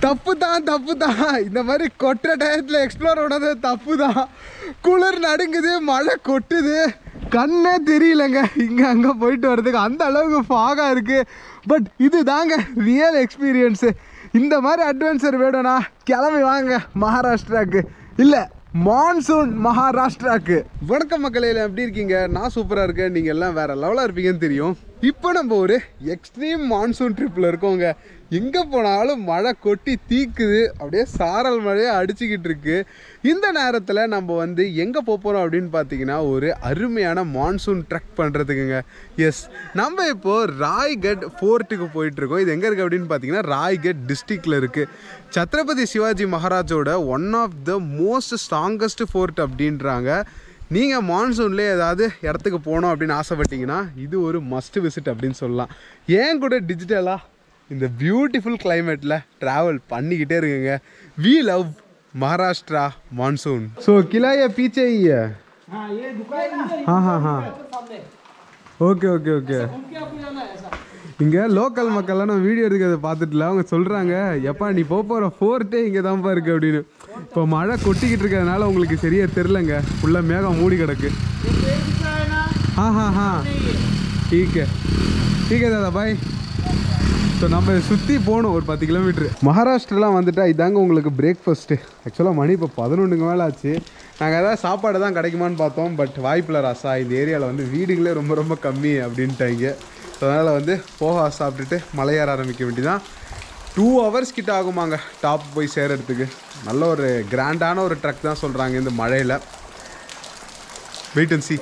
தப்பு தான் தப்பு தான் இந்த மாதிரி கொட்டுற டயத்தில் எக்ஸ்ப்ளோர் பண்ணது தப்பு தான் குளிர் நடுங்குது மழை கொட்டுது கண்ணே தெரியலங்க இங்கே அங்கே போயிட்டு வர்றதுக்கு அந்த அளவுக்கு ஃபாகாக இருக்குது பட் இது தாங்க ரியல் எக்ஸ்பீரியன்ஸு இந்த மாதிரி அட்வென்ச்சர் வேணும்னா கிளம்பி வாங்க மகாராஷ்டிராக்கு இல்லை மான்சூன் மகாராஷ்டிராக்கு வணக்கம் மக்களே எல்லாம் எப்படி இருக்கீங்க நான் சூப்பராக இருக்கேன் நீங்கள் எல்லாம் வேற லெவலாக இருப்பீங்கன்னு தெரியும் இப்போ நம்ம ஒரு எக்ஸ்ட்ரீம் மான்சூன் ட்ரிப்பில் இருக்கோங்க எங்கே போனாலும் மழை கொட்டி தீக்குது அப்படியே சாரல் மழையே அடிச்சுக்கிட்டு இருக்கு இந்த நேரத்தில் நம்ம வந்து எங்கே போகிறோம் அப்படின்னு பார்த்தீங்கன்னா ஒரு அருமையான மான்சூன் ட்ரெக் பண்ணுறதுக்குங்க எஸ் நம்ம இப்போது ராய்கட் ஃபோர்ட்டுக்கு போயிட்டுருக்கோம் இது எங்கே இருக்குது அப்படின்னு பார்த்தீங்கன்னா ராய்கட் டிஸ்ட்ரிக்டில் இருக்குது சத்ரபதி சிவாஜி மகாராஜோட one of the most strongest fort அப்படின்றாங்க நீங்கள் மான்சூன்லேயே ஏதாவது இடத்துக்கு போகணும் அப்படின்னு ஆசைப்பட்டீங்கன்னா இது ஒரு மஸ்ட் விசிட் அப்படின்னு சொல்லலாம் ஏன் கூட டிஜிட்டலாக இந்த பியூட்டிஃபுல் கிளைமேட்டில் ட்ராவல் பண்ணிக்கிட்டே இருக்குங்க we love Maharashtra monsoon so கிலாய பீச்சே हाँ ये दुकान है ना हाँ हाँ हाँ सामने ஓகே ஓகே ஓகே घूम के आपको जाना है ऐसा இங்கே லோக்கல் மக்கள்லாம் நம்ம வீடியோ எடுக்கிறத பார்த்துட்டுல அவங்க சொல்கிறாங்க எப்பா நீ போக போகிற ஃபோர்ட்டே இங்கே தான்ப்பா இருக்குது அப்படின்னு இப்போ மழை கொட்டிக்கிட்டு இருக்கிறதுனால உங்களுக்கு சரியா தெரிலங்க ஃபுல்லாக மேகம் மூடி கிடக்கு ये पेड़ दिख रहा है ना हाँ हाँ हाँ ठीक है ठीक है தாதா பாய் ஸோ நம்ம சுற்றி போகணும் ஒரு பத்து கிலோமீட்ரு மகாராஷ்டிரலாம் வந்துட்டா இதாங்க உங்களுக்கு பிரேக்ஃபாஸ்ட்டு ஆக்சுவலாக மணி இப்போ பதினொன்றுக்கு மேலே ஆச்சு நாங்கள் ஏதாவது சாப்பாடு தான் கிடைக்குமான்னு பார்த்தோம் பட் வாய்ப்பில்லை ராசா இந்த ஏரியாவில் வந்து வீடுகளே ரொம்ப ரொம்ப கம்மி அப்படின்ட்டாங்க ஸோ அதனால் வந்து போகா சாப்பிட்டுட்டு மலையேற ஆரம்பிக்க வேண்டியதான் டூ ஹவர்ஸ் கிட்ட ஆகுமாங்க டாப் போய் சேரறதுக்கு நல்ல ஒரு கிராண்டான ஒரு ட்ரக் தான் சொல்கிறாங்க இந்த மழையில் வெயிட் அண்ட் சி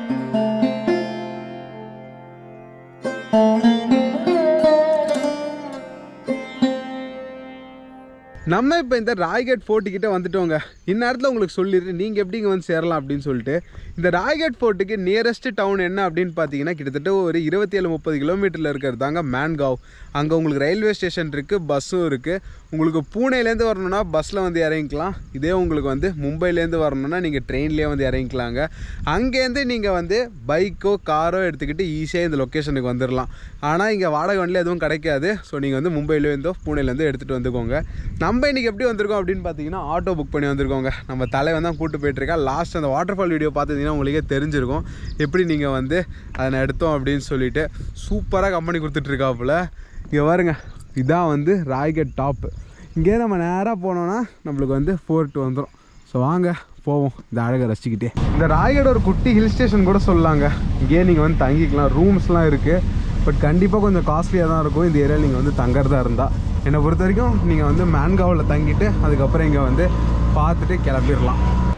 நம்ம இப்போ இந்த ராய்கட் ஃபோர்ட்டு கிட்ட வந்துட்டோங்க இந்நேரத்தில் உங்களுக்கு சொல்லிடுறேன் நீங்கள் எப்படி இங்கே வந்து சேரலாம் அப்படின்னு சொல்லிட்டு இந்த ராய்கட் ஃபோர்ட்டுக்கு நியரஸ்ட் டவுன் என்ன அப்படின்னு பார்த்தீங்கன்னா கிட்டத்தட்ட ஒரு இருபத்தி ஏழு முப்பது கிலோமீட்டரில் இருக்கிறது தாங்க மேன்காவ் அங்கே உங்களுக்கு ரயில்வே ஸ்டேஷன் இருக்குது பஸ்ஸும் இருக்குது உங்களுக்கு பூனேலேருந்து வரணும்னா பஸ்ஸில் வந்து இறங்கிக்கலாம் இதே உங்களுக்கு வந்து மும்பைலேருந்து வரணும்னா நீங்கள் ட்ரெயின்லேயே வந்து இறங்கிக்கலாங்க அங்கேருந்து நீங்கள் வந்து பைக்கோ காரோ எடுத்துக்கிட்டு ஈஸியாக இந்த லொக்கேஷனுக்கு வந்துடலாம் ஆனால் இங்கே வாடகை வண்டியில் எதுவும் கிடைக்காது ஸோ நீங்கள் வந்து மும்பையிலேருந்தோ பூனேலேருந்தோ எடுத்துகிட்டு வந்துக்கோங்க நம்ம இன்றைக்கி எப்படி வந்திருக்கோம் அப்படின்னு பார்த்தீங்கன்னா ஆட்டோ புக் பண்ணி வந்திருக்கோங்க நம்ம தலைவன் தான் கூட்டு போயிட்டுருக்கா லாஸ்ட் அந்த வாட்டர் ஃபால் வீடியோ பார்த்தீங்கன்னா உங்களுக்கே தெரிஞ்சிருக்கும் எப்படி நீங்கள் வந்து அதை நான் எடுத்தோம் அப்படின்னு சொல்லிட்டு சூப்பராக கம்பெனி கொடுத்துட்ருக்காப்புல இங்கே பாருங்க இதான் வந்து ராய்கட் டாப்பு இங்கே நம்ம நேராக போனோன்னா நம்மளுக்கு வந்து ஃபோர்ட் வந்துடும் ஸோ வாங்க போவோம் இந்த அழகை ரசிச்சுக்கிட்டே இந்த ராய்கட் ஒரு குட்டி ஹில் ஸ்டேஷன் கூட சொல்லலாங்க இங்கேயே நீங்கள் வந்து தங்கிக்கலாம் ரூம்ஸ்லாம் இருக்குது பட் கண்டிப்பாக கொஞ்சம் காஸ்ட்லியாக தான் இருக்கும் இந்த ஏரியாவில் நீங்கள் வந்து தங்குறதா இருந்தால் என்னை பொறுத்த வரைக்கும் நீங்கள் வந்து மேன்காவில் தங்கிட்டு அதுக்கப்புறம் இங்கே வந்து பார்த்துட்டு கிளம்பிடலாம்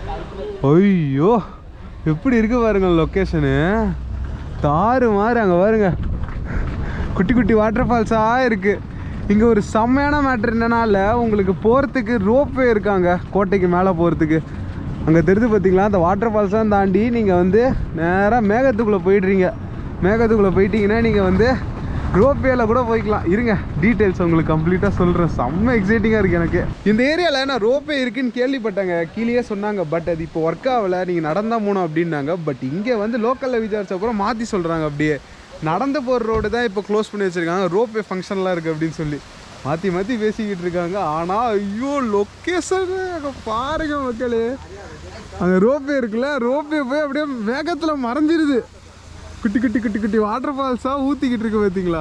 ஐயோ எப்படி இருக்கு பாருங்க லொக்கேஷனு தாறு மாதிரி அங்கே பாருங்க குட்டி குட்டி வாட்டர் ஃபால்ஸாக இருக்குது இங்கே ஒரு செம்மையான மேட்ரு என்னன்னால உங்களுக்கு போகிறதுக்கு ரோப்வே இருக்காங்க கோட்டைக்கு மேலே போகிறதுக்கு அங்கே தெரிஞ்சு பார்த்தீங்களா அந்த வாட்டர் ஃபால்ஸாக தாண்டி நீங்கள் வந்து நேராக மேகத்துக்குள்ளே போயிடுறீங்க மேகத்துக்குள்ளே போயிட்டீங்கன்னா நீங்கள் வந்து ரோப்வேல கூட போய்க்கலாம் இருங்க டீட்டெயில்ஸ் உங்களுக்கு கம்ப்ளீட்டாக சொல்கிறேன் செம்ம எக்ஸைட்டிங்காக இருக்குது எனக்கு இந்த ஏரியாவில் நான் ரோப்வே இருக்குன்னு கேள்விப்பட்டேங்க கீழேயே சொன்னாங்க பட் அது இப்போ ஒர்க் ஆகலை நீங்கள் நடந்தால் போகணும் அப்படின்னாங்க பட் இங்கே வந்து லோக்கலில் விசாரிச்ச அப்புறம் மாற்றி சொல்கிறாங்க அப்படியே நடந்து போகிற ரோடு தான் இப்போ க்ளோஸ் பண்ணி வச்சுருக்காங்க ரோப்வே ஃபங்க்ஷன்லாம் இருக்குது அப்படின்னு சொல்லி மாற்றி மாற்றி பேசிக்கிட்டு இருக்காங்க ஆனால் ஐயோ லொக்கேஷன் அங்கே பாருங்க மக்களே அங்கே ரோப்வே இருக்குல்ல ரோப்வே போய் அப்படியே வேகத்தில் மறைஞ்சிருது குட்டி குட்டி குட்டி குட்டி வாட்டர் ஃபால்ஸாக ஊற்றிக்கிட்டு இருக்கு பார்த்தீங்களா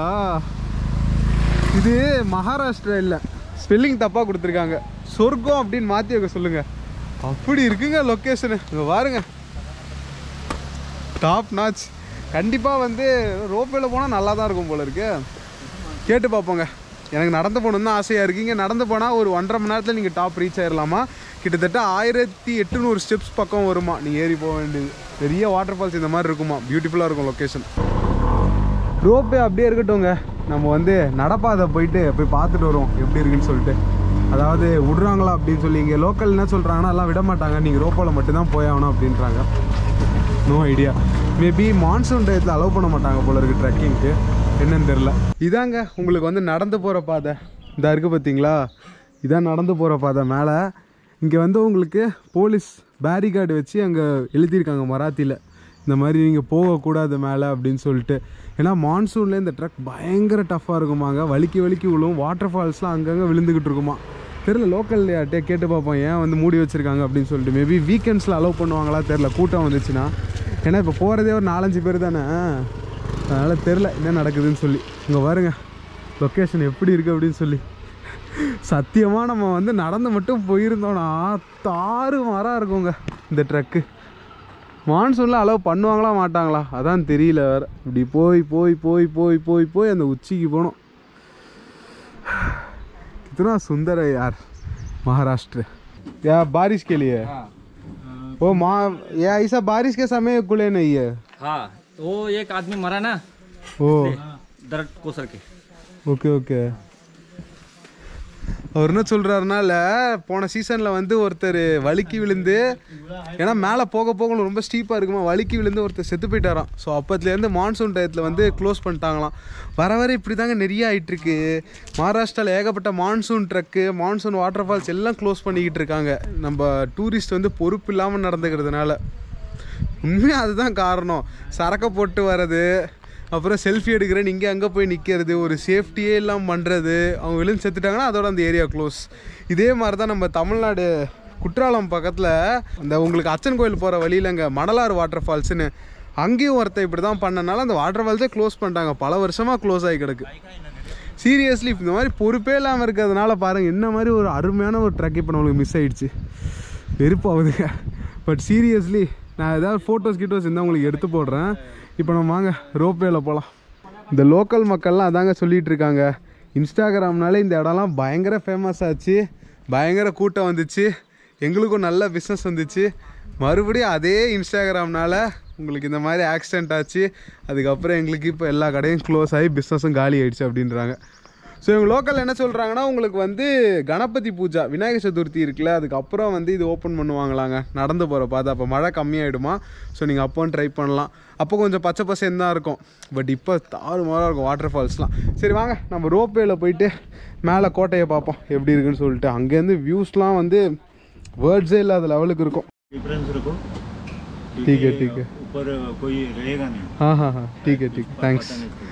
இது மகாராஷ்டிரா இல்லை ஸ்பெல்லிங் தப்பாக கொடுத்துருக்காங்க சொர்க்கம் அப்படின்னு மாற்றி வைக்க சொல்லுங்கள் அப்படி இருக்குங்க லொக்கேஷனு இங்கே பாருங்க டாப் நாச் கண்டிப்பாக வந்து ரோப்வேல போனால் நல்லா தான் இருக்கும் போல இருக்கு கேட்டு பார்ப்போங்க எனக்கு நடந்து போகணுன்னு தான் ஆசையாக இருக்குது இங்கே நடந்து போனால் ஒரு ஒன்றரை மணி நேரத்தில் நீங்கள் டாப் ரீச் ஆயிடலாமா கிட்டத்தட்ட ஆயிரத்தி எட்டுநூறு ஸ்டெப்ஸ் பக்கம் வருமா நீங்கள் ஏறி போக வேண்டியது பெரிய வாட்டர் ஃபால்ஸ் இந்த மாதிரி இருக்குமா பியூட்டிஃபுல்லாக இருக்கும் லொக்கேஷன் ரோப்பே அப்படியே இருக்கட்டும்ங்க நம்ம வந்து நடப்பாதை போயிட்டு போய் பார்த்துட்டு வருவோம் எப்படி இருக்குன்னு சொல்லிட்டு அதாவது விடுறாங்களா அப்படின்னு சொல்லி இங்கே லோக்கல் என்ன சொல்கிறாங்கன்னா எல்லாம் விட மாட்டாங்க நீங்கள் ரோப்போவில் மட்டும்தான் போய் ஆகணும் அப்படின்றாங்க நோ ஐடியா மேபி மான்சூன் டயத்தில் அலோவ் பண்ண மாட்டாங்க போல இருக்கு ட்ரெக்கிங்க்கு என்னன்னு தெரில இதாங்க உங்களுக்கு வந்து நடந்து போகிற பாதை இதா இருக்குது பார்த்தீங்களா இதான் நடந்து போகிற பாதை மேலே இங்கே வந்து உங்களுக்கு போலீஸ் பேரிகார்டு வச்சு அங்கே எழுதியிருக்காங்க மராத்தியில் இந்த மாதிரி நீங்கள் போகக்கூடாது மேலே அப்படின்னு சொல்லிட்டு ஏன்னா மான்சூனில் இந்த ட்ரக் பயங்கர டஃப்பாக இருக்குமாங்க வலிக்கி வலிக்கி விழுவும் வாட்டர் ஃபால்ஸ்லாம் அங்கங்கே விழுந்துக்கிட்டு இருக்குமா தெரில லோக்கல் யார்ட்டே கேட்டு பார்ப்போம் ஏன் வந்து மூடி வச்சுருக்காங்க அப்படின்னு சொல்லிட்டு மேபி வீக்கெண்ட்ஸில் அலோவ் பண்ணுவாங்களா தெரில கூட்டம் வந்துச்சுன்னா ஏன்னா இப்போ போகிறதே ஒரு நாலஞ்சு பேர் தானே அதனால் தெரில என்ன நடக்குதுன்னு சொல்லி இங்கே பாருங்க லொக்கேஷன் எப்படி இருக்குது அப்படின்னு சொல்லி சத்தியமாக நம்ம வந்து நடந்து மட்டும் போயிருந்தோம்னா தாறு மரம் இருக்குங்க இந்த ட்ரக்கு மான்சூனில் அலோவ் பண்ணுவாங்களா மாட்டாங்களா அதான் தெரியல வேற இப்படி போய் போய் போய் போய் போய் போய் அந்த உச்சிக்கு போனோம் कितना सुंदर है यार महाराष्ट्र या बारिश के लिए वो माँ या ऐसा बारिश के समय खुले नहीं है हाँ वो एक आदमी मरा ना ओ दर्द कोसर के ஓகே ஓகே அவர் என்ன சொல்கிறாருனால போன சீசனில் வந்து ஒருத்தர் வழுக்கி விழுந்து ஏன்னா மேலே போக போக ரொம்ப ஸ்டீப்பாக இருக்குமா வழுக்கி விழுந்து ஒருத்தர் செத்து போயிட்டாராம் ஸோ அப்பத்துலேருந்து மான்சூன் டயத்தில் வந்து க்ளோஸ் பண்ணிட்டாங்களாம் வர வர இப்படி தாங்க நிறைய ஆயிட்டிருக்கு மகாராஷ்டிராவில் ஏகப்பட்ட monsoon trek monsoon waterfalls எல்லாம் க்ளோஸ் பண்ணிக்கிட்டு இருக்காங்க நம்ம டூரிஸ்ட் வந்து பொறுப்பு இல்லாமல் நடந்துக்கிறதுனால உண்மையாக அதுதான் காரணம் சரக்கை போட்டு வர்றது அப்புறம் செல்ஃபி எடுக்கிறேன் இங்கே அங்கே போய் நிற்கிறது ஒரு சேஃப்டியே இல்லாமல் பண்ணுறது அவங்க விழுந்து செத்துட்டாங்கன்னா அதோட அந்த ஏரியா க்ளோஸ் இதே மாதிரி தான் நம்ம தமிழ்நாடு குற்றாலம் பக்கத்தில் அந்த உங்களுக்கு அச்சன் கோயில் போகிற வழியில் அங்கே மணலாறு வாட்டர் ஃபால்ஸ்னு அங்கேயும் ஒருத்தன் இப்படி தான் பண்ணனால அந்த வாட்டர் ஃபால்ஸே க்ளோஸ் பண்ணிட்டாங்க பல வருஷமாக க்ளோஸ் ஆகி கிடக்கு சீரியஸ்லி இந்த மாதிரி பொறுப்பே இல்லாமல் இருக்கிறதுனால பாருங்கள் என்ன மாதிரி ஒரு அருமையான ஒரு ட்ரக் இப்போ நம்மளுக்கு மிஸ் ஆயிடுச்சு வெறுப்பாகுதுங்க பட் சீரியஸ்லி நான் ஏதாவது ஃபோட்டோஸ் கிட்டோஸ் இருந்தால் உங்களுக்கு எடுத்து போடுறேன் இப்போ நம்ம வாங்க ரோப்வேல போகலாம் இந்த லோக்கல் மக்கள்லாம் அதாங்க சொல்லிட்டு இருக்காங்க இன்ஸ்டாகிராம்னாலே இந்த இடம்லாம் பயங்கர ஃபேமஸ் ஆச்சு பயங்கர கூட்டம் வந்துச்சு எங்களுக்கும் நல்ல பிஸ்னஸ் வந்துச்சு மறுபடியும் அதே இன்ஸ்டாகிராம்னால உங்களுக்கு இந்த மாதிரி ஆக்சிடென்ட் ஆச்சு அதுக்கப்புறம் எங்களுக்கு இப்போ எல்லா கடையும் க்ளோஸ் ஆகி பிஸ்னஸும் காலி ஆயிடுச்சு அப்படின்றாங்க ஸோ இவங்க லோக்கல் என்ன சொல்கிறாங்கன்னா உங்களுக்கு வந்து கணபதி பூஜா விநாயகர் சதுர்த்தி இருக்குல்ல அதுக்கப்புறம் வந்து இது ஓப்பன் பண்ணுவாங்களாங்க நடந்து போகிற பாதை அப்போ மழை கம்மியாயிடுமா ஸோ நீங்கள் அப்போவும் ட்ரை பண்ணலாம் அப்போ கொஞ்சம் பச்சை பசேன்னு தான் இருக்கும் பட் இப்போ தாறு மாறாக இருக்கும் வாட்டர் ஃபால்ஸ்லாம் சரி வாங்க நம்ம ரோப்வேல போயிட்டு மேலே கோட்டையை பார்ப்போம் எப்படி இருக்குன்னு சொல்லிட்டு அங்கேருந்து வியூஸ்லாம் வந்து வேர்ட்ஸே இல்லாத லெவலுக்கு இருக்கும் डिफरेंस रखो ठीक है ठीक है ऊपर कोई रहेगा नहीं हाँ हाँ हाँ ठीक है ठीक தேங்க்ஸ்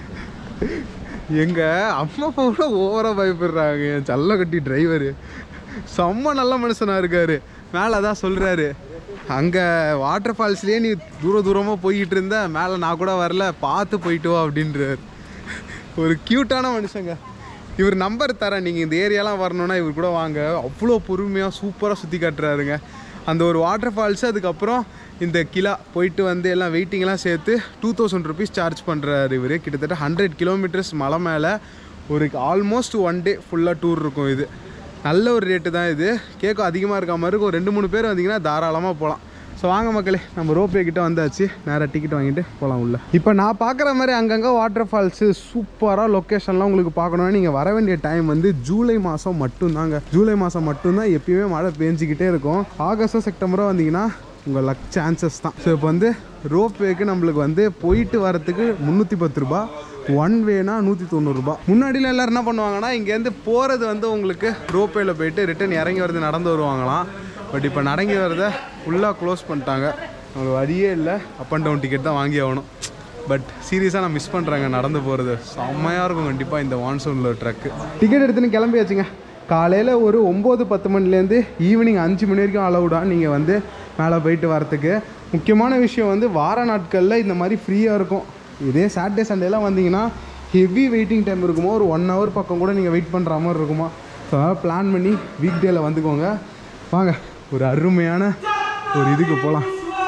எங்க அம்மா கூட ஓவராக பயப்படுறாங்க என் சல்ல கட்டி டிரைவரு செம்ம நல்ல மனுஷனா இருக்காரு மேலே அதான் சொல்கிறாரு அங்கே வாட்டர் ஃபால்ஸ்லேயே நீ தூர தூரமாக போய்கிட்டு இருந்த மேலே நான் கூட வரல பார்த்து போயிட்டு வா அப்படின்றாரு ஒரு க்யூட்டான மனுஷங்க இவர் நம்பர் தரேன் நீங்கள் இந்த ஏரியாலாம் வரணும்னா இவர் கூட வாங்க அவ்வளோ பொறுமையாக சூப்பராக சுற்றி காட்டுறாருங்க அந்த ஒரு வாட்டர் ஃபால்ஸ் அதுக்கப்புறம் இந்த கிலா போயிட்டு வந்து எல்லாம் வெயிட்டிங்லாம் சேர்த்து டூ தௌசண்ட் ருபீஸ் சார்ஜ் பண்ணுறாரு இவர் கிட்டத்தட்ட ஹண்ட்ரட் கிலோமீட்டர்ஸ் மலை மேலே ஒரு ஆல்மோஸ்ட் ஒன் டே ஃபுல்லாக டூர் இருக்கும் இது நல்ல ஒரு ரேட்டு தான் இது கேட்கும் அதிகமாக இருக்க மாதிரி இருக்கும் ஒரு ரெண்டு மூணு பேர் வந்தீங்கன்னா தாராளமாக போகலாம் ஸோ வாங்க மக்களே நம்ம ரோப்வே கிட்ட வந்தாச்சு நேராக டிக்கெட் வாங்கிட்டு போகலாம் உள்ள இப்போ நான் பார்க்குற மாதிரி அங்கங்கே வாட்டர் ஃபால்ஸு சூப்பராக லொக்கேஷன்லாம் உங்களுக்கு பார்க்கணுன்னா நீங்கள் வர வேண்டிய டைம் வந்து ஜூலை மாதம் மட்டும்தாங்க ஜூலை மாதம் மட்டும்தான் எப்பயுமே மழை பெஞ்சிக்கிட்டே இருக்கும் ஆகஸ்டோ செப்டம்பரோ வந்தீங்கன்னா உங்கள் லக் சான்சஸ் தான் ஸோ இப்போ வந்து ரோப்வேக்கு நம்மளுக்கு வந்து போயிட்டு வரத்துக்கு முந்நூற்றி பத்து ரூபா ஒன் வேனா நூற்றி தொண்ணூறுரூபா முன்னாடிலாம் எல்லோரும் என்ன பண்ணுவாங்கன்னா இங்கேருந்து போகிறது வந்து உங்களுக்கு ரோப்வேல போயிட்டு ரிட்டன் இறங்கி வரது நடந்து வருவாங்களாம் பட் இப்போ நடங்கி வரதை ஃபுல்லாக க்ளோஸ் பண்ணிட்டாங்க அவங்களுக்கு வழியே இல்லை அப் அண்ட் டவுன் டிக்கெட் தான் வாங்கி ஆகணும் பட் சீரியஸாக நான் மிஸ் பண்ணுறேங்க நடந்து போகிறது செம்மையாக இருக்கும் கண்டிப்பாக இந்த வான்சூனில் ட்ரக்கு டிக்கெட் எடுத்துன்னு கிளம்பியாச்சுங்க காலையில் ஒரு ஒம்பது பத்து மணிலேருந்து ஈவினிங் அஞ்சு மணி வரைக்கும் அலவுடாக நீங்கள் வந்து மேலே போயிட்டு வரத்துக்கு முக்கியமான விஷயம் வந்து வார நாட்களில் இந்த மாதிரி ஃப்ரீயாக இருக்கும் இதே சாட்டர்டே சண்டேலாம் வந்தீங்கன்னா ஹெவி வெயிட்டிங் டைம் இருக்குமோ ஒரு ஒன் ஹவர் பக்கம் கூட நீங்கள் வெயிட் பண்ணுற மாதிரி இருக்குமா ஸோ அதனால் பிளான் பண்ணி வீக் டேயில் வந்துக்கோங்க வாங்க ஒரு அருமையான ஒரு இதுக்கு போகலாம்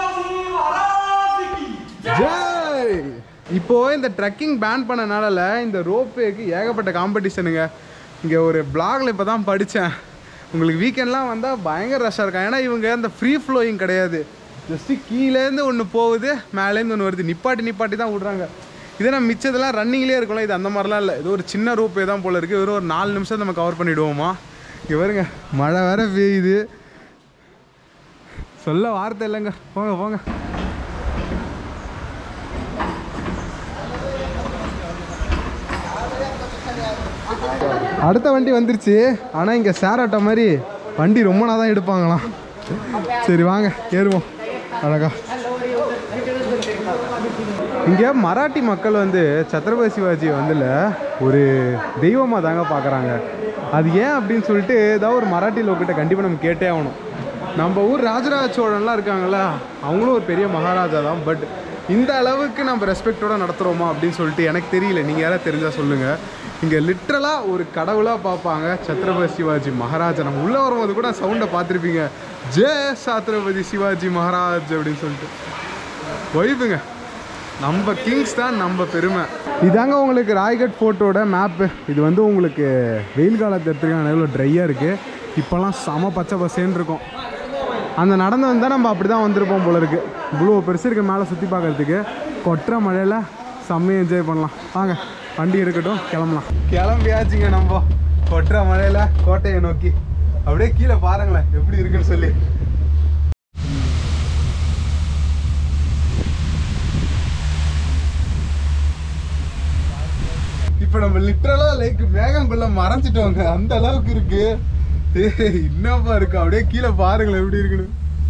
ஜெய் இப்போ இந்த ட்ரெக்கிங் பேன் பண்ணனால இந்த ரோப்வேக்கு ஏகப்பட்ட காம்படிஷனுங்க இங்கே ஒரு பிளாக்ல இப்போ தான் படித்தேன் உங்களுக்கு வீக்கெண்ட்லாம் வந்தால் பயங்கர ரஷ்ஷாக இருக்கும் ஏன்னா இவங்க அந்த ஃப்ரீ ஃப்ளோயிங் கிடையாது ஜஸ்ட்டு கீழேருந்து ஒன்று போகுது மேலேருந்து ஒன்று வருது நிப்பாட்டி நிப்பாட்டி தான் விட்றாங்க இதே நம்ம மிச்சதெல்லாம் ரன்னிங்லேயே இருக்கும்ல இது அந்த மாதிரிலாம் இல்லை இது ஒரு சின்ன ரோப்பே தான் போல இருக்குது வெறும் ஒரு நாலு நிமிஷம் நம்ம கவர் பண்ணிவிடுவோமா இங்கே பாருங்க மழை வேற பெய்யுது சொல்ல வார்த்தை இல்லைங்க போங்க போங்க அடுத்த வண்டி வந்துருச்சு ஆனால் இங்கே சேர் ஆட்டோ மாதிரி வண்டி ரொம்ப நாள் தான் எடுப்பாங்களாம் சரி வாங்க ஏறுவோம் அழகா இங்கே மராட்டி மக்கள் வந்து சத்ரபதி சிவாஜி வந்துல ஒரு தெய்வமாக தாங்க பார்க்குறாங்க அது ஏன் அப்படின்னு சொல்லிட்டு ஏதாவது ஒரு மராட்டி லோக்கிட்ட கண்டிப்பாக நம்ம கேட்டே ஆகணும் நம்ம ஊர் ராஜராஜ சோழன்லாம் இருக்காங்கல்ல அவங்களும் ஒரு பெரிய மகாராஜா தான் பட் இந்த அளவுக்கு நம்ம ரெஸ்பெக்டோட நடத்துகிறோமா அப்படின்னு சொல்லிட்டு எனக்கு தெரியல நீங்கள் யாராவது தெரிஞ்சால் சொல்லுங்கள் இங்கே லிட்ரலாக ஒரு கடவுளாக பார்ப்பாங்க சத்ரபதி சிவாஜி மகாராஜா நம்ம உள்ளே வரும்போது கூட சவுண்டை பார்த்துருப்பீங்க ஜெய சத்ரபதி சிவாஜி மகாராஜ் அப்படின்னு சொல்லிட்டு வைப்புங்க நம்ம கிங்ஸ் தான் நம்ம பெருமை இதாங்க உங்களுக்கு ராய்கட் ஃபோர்ட்டோட மேப்பு இது வந்து உங்களுக்கு வெயில் காலத்து எடுத்துருக்காங்க எவ்வளோ ட்ரையாக இருக்குது இப்போல்லாம் செம பச்சை பசேன்னு இருக்கும் அந்த நடந்து வந்தால் நம்ம அப்படி தான் வந்திருப்போம் போல இருக்கு இவ்வளோ பெருசு இருக்கு மேலே சுற்றி பார்க்கறதுக்கு கொட்டுற மழையில் செம்மையை என்ஜாய் பண்ணலாம் வாங்க வண்டி எடுக்கட்டும் கிளம்பலாம் கிளம்பியாச்சுங்க நம்ம கொட்டுற மழையில் கோட்டையை நோக்கி அப்படியே கீழே பாருங்களேன் எப்படி இருக்குன்னு சொல்லி இப்போ நம்ம லிட்டரலா லைக் மேகங்குள்ள மறைஞ்சிட்டோங்க அந்த அளவுக்கு இருக்கு ஏய், என்னப்பா இருக்கு அப்படியே கீழே பாருங்களேன் எப்படி இருக்குன்னு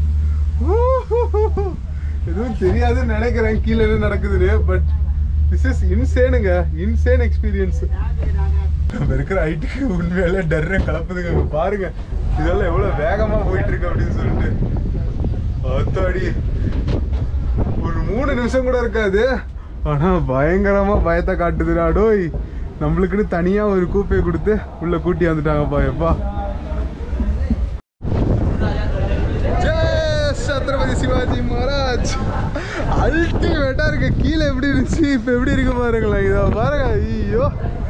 எதுவும் தெரியாதுன்னு நினைக்கிறேன் கீழே என்ன நடக்குதுன்னு பட் திஸ் இஸ் இன்சேனுங்க இன்சேன் எக்ஸ்பீரியன்ஸ் நம்ம இருக்கிற ஹைட்டுக்கு உண்மையாலே டர்ரை கலப்புதுங்க இங்க பாருங்க இதெல்லாம் எவ்வளவு வேகமா போயிட்டு இருக்கு அப்படின்னு சொல்லிட்டு அத்தாடி ஒரு மூணு நிமிஷம் கூட இருக்காது ஆனா பயங்கரமா பயத்தை காட்டுதுடா டோய் நம்மளுக்குன்னு தனியா ஒரு கூப்பையை கொடுத்து உள்ள கூட்டி வந்துட்டாங்கப்பா எப்பா ஜெய் சத்ரபதி சிவாஜி மகாராஜ் அல்டிமேட்டா இருக்கு கீழே எப்படி இருந்துச்சு இப்ப எப்படி இருக்கு பாருங்களேன் இதை பாருங்க ஐயோ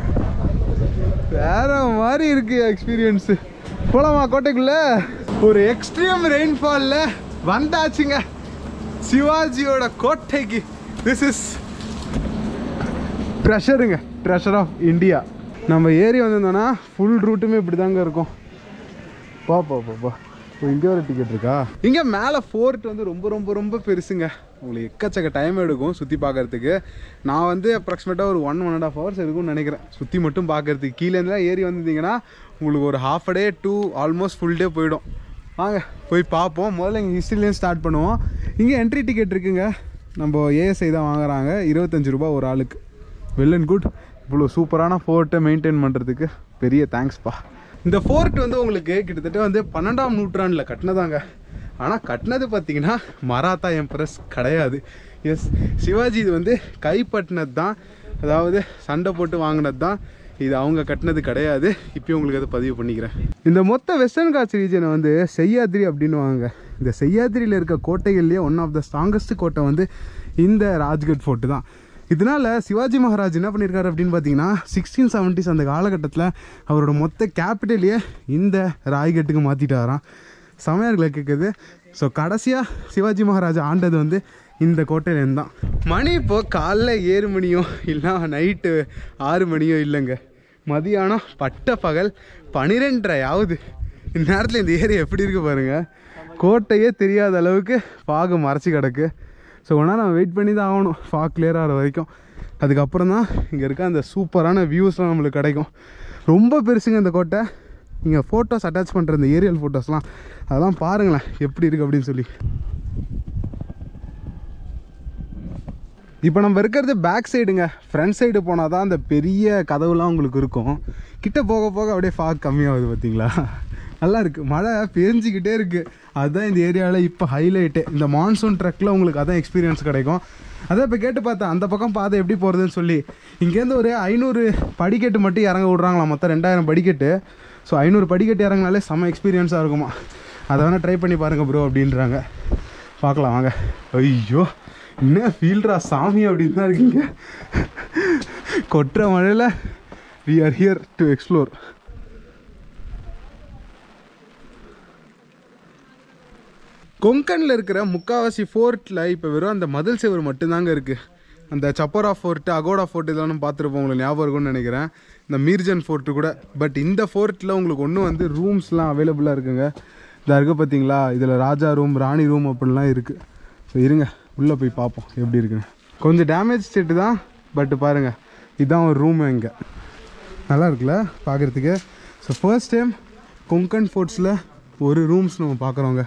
வேற மாதிரி இருக்கு எக்ஸ்பீரியன்ஸ் போலாமா கோட்டைக்குள்ள ஒரு எக்ஸ்ட்ரீம் ரெயின்ஃபால்ல வந்தாச்சுங்க சிவாஜியோட கோட்டைக்கு திஸ் இஸ் ட்ரெஷருங்க ட்ரெஷர் ஆஃப் இந்தியா நம்ம ஏறி வந்திருந்தோம்னா ஃபுல் ரூட்டுமே இப்படி தாங்க இருக்கும் பா பா பா பா ஓ இங்கே ஒரு டிக்கெட் இருக்கா இங்கே மேலே ஃபோர்ட் வந்து ரொம்ப ரொம்ப ரொம்ப பெருசுங்க உங்களுக்கு எக்கச்சக்க டைம் எடுக்கும் சுற்றி பார்க்கறதுக்கு நான் வந்து அப்ராக்சிமேட்டாக ஒரு one one and half hours இருக்கும்னு நினைக்கிறேன் சுற்றி மட்டும் பார்க்கறதுக்கு கீழேருந்துலாம் ஏறி வந்திருந்தீங்கன்னா உங்களுக்கு ஒரு half day to almost full day போயிடும் வாங்க போய் பார்ப்போம் முதல்ல இங்கே ஹிஸ்ட்ரிலேயும் ஸ்டார்ட் பண்ணுவோம் இங்கே என்ட்ரி டிக்கெட் இருக்குங்க நம்ம ஏஎஸ்ஐ தான் வாங்குறாங்க இருபத்தஞ்சு ரூபா ஒரு ஆளுக்கு வெல் அண்ட் குட் இவ்வளோ சூப்பரான ஃபோர்ட்டை மெயின்டைன் பண்ணுறதுக்கு பெரிய தேங்க்ஸ்ப்பா இந்த ஃபோர்ட் வந்து உங்களுக்கு கிட்டத்தட்ட வந்து பன்னெண்டாம் நூற்றாண்டில் கட்டினதாங்க ஆனால் கட்டினது பார்த்தீங்கன்னா மராத்தா எம்ப்ரஸ் கிடையாது எஸ் சிவாஜி இது வந்து கைப்பற்றினது தான் அதாவது சண்டை போட்டு வாங்கினது தான் இது அவங்க கட்டினது கிடையாது இப்பயும் உங்களுக்கு அதை பதிவு பண்ணிக்கிறேன் இந்த மொத்த வெஸ்டர்ன் காட்ஸ் ரீஜனை வந்து செய்யாத்ரி அப்படின்னு வாங்க இந்த செய்யாத்ரியில் இருக்க கோட்டைகள்லேயே ஒன் ஆஃப் த ஸ்ட்ராங்கஸ்ட் கோட்டை வந்து இந்த ராஜ்கட் ஃபோர்ட்டு தான் இதனால சிவாஜி மகாராஜ் என்ன பண்ணியிருக்காரு அப்படின்னு பார்த்தீங்கன்னா சிக்ஸ்டீன் செவன்ட்டிஸ் அந்த காலகட்டத்தில் அவரோட மொத்த கேபிட்டலையே இந்த ராய்கட்டுக்கு மாற்றிட்டாராம் செமையாக இருக்குல்ல கேட்குது ஸோ கடைசியாக சிவாஜி மகாராஜா ஆண்டது வந்து இந்த கோட்டையிலேருந்து தான் மணி இப்போ காலைல ஏழு மணியோ இல்லை நைட்டு ஆறு மணியோ இல்லைங்க மதியானம் பட்ட பகல் பனிரெண்டரை ஆகுது இந்த நேரத்தில் இந்த ஏரியா எப்படி இருக்கு பாருங்க கோட்டையே தெரியாத அளவுக்கு பாகு மறைச்சி கிடக்கு ஸோ ஒன்றா நம்ம வெயிட் பண்ணி தான் ஆகணும் ஃபாக் கிளியர் ஆகிற வரைக்கும் அதுக்கப்புறம் தான் இங்கே இருக்க அந்த சூப்பரான வியூஸ்லாம் நம்மளுக்கு கிடைக்கும் ரொம்ப பெருசுங்க இந்த கோட்டை இங்கே ஃபோட்டோஸ் அட்டாச் பண்ணுற இந்த ஏரியல் ஃபோட்டோஸ்லாம் அதெல்லாம் பாருங்களேன் எப்படி இருக்குது அப்படின்னு சொல்லி இப்போ நம்ம இருக்கிறது பேக் சைடுங்க ஃப்ரண்ட் சைடு போனால் தான் அந்த பெரிய கதவுலாம் உங்களுக்கு இருக்கும் கிட்ட போக போக அப்படியே ஃபாக் கம்மியாகுது பார்த்தீங்களா நல்லா இருக்குது மழை பேஞ்சிக்கிட்டே இருக்குது அதுதான் இந்த ஏரியாவில் இப்போ ஹைலைட்டு இந்த மான்சூன் ட்ரக்கில் உங்களுக்கு அதான் எக்ஸ்பீரியன்ஸ் கிடைக்கும் அதான் இப்போ கேட்டு பார்த்தேன் அந்த பக்கம் பாதை எப்படி போகிறதுன்னு சொல்லி இங்கேருந்து ஒரு ஐநூறு படிக்கட்டு மட்டும் இறங்க விட்றாங்களா மொத்தம் ரெண்டாயிரம் படிக்கட்டு ஸோ ஐநூறு படிக்கட்டு இறங்கினாலே செம்ம எக்ஸ்பீரியன்ஸாக இருக்குமா அதை வேணால் ட்ரை பண்ணி பாருங்கள் ப்ரோ அப்படின்றாங்க பார்க்கலாம் வாங்க ஐயோ என்ன ஃபீல்ரா சாமி அப்படின்னு தான் இருக்கீங்க கொட்டுற மழையில் we are here to explore கொங்கனில் இருக்கிற முக்காவாசி ஃபோர்ட்டில் இப்போ வெறும் அந்த மதில் செவர் மட்டும்தாங்க இருக்குது அந்த சப்போரா ஃபோர்ட்டு அகோடா ஃபோர்ட் இதெல்லாம் நம்ம பார்த்துருப்போம் உங்களுக்கு ஞாபகம் இருக்கும்னு நினைக்கிறேன் இந்த மீர்ஜன் ஃபோர்ட்டு கூட பட் இந்த ஃபோர்ட்டில் உங்களுக்கு ஒன்றும் வந்து ரூம்ஸ்லாம் அவைலபிளாக இருக்குங்க இதாக இருக்குது பார்த்தீங்களா இதில் ராஜா ரூம் ராணி ரூம் அப்படிலாம் இருக்குது ஸோ இருங்க உள்ளே போய் பார்ப்போம் எப்படி இருக்குன்னு கொஞ்சம் டேமேஜ் ஸ்டேட்டு தான் பட் பாருங்கள் இதுதான் ஒரு ரூம் இங்கே நல்லா இருக்குல்ல பார்க்குறதுக்கு ஸோ ஃபர்ஸ்ட் டைம் கொங்கன் ஃபோர்ட்ஸில் ஒரு ரூம்ஸ் நம்ம பார்க்குறோங்க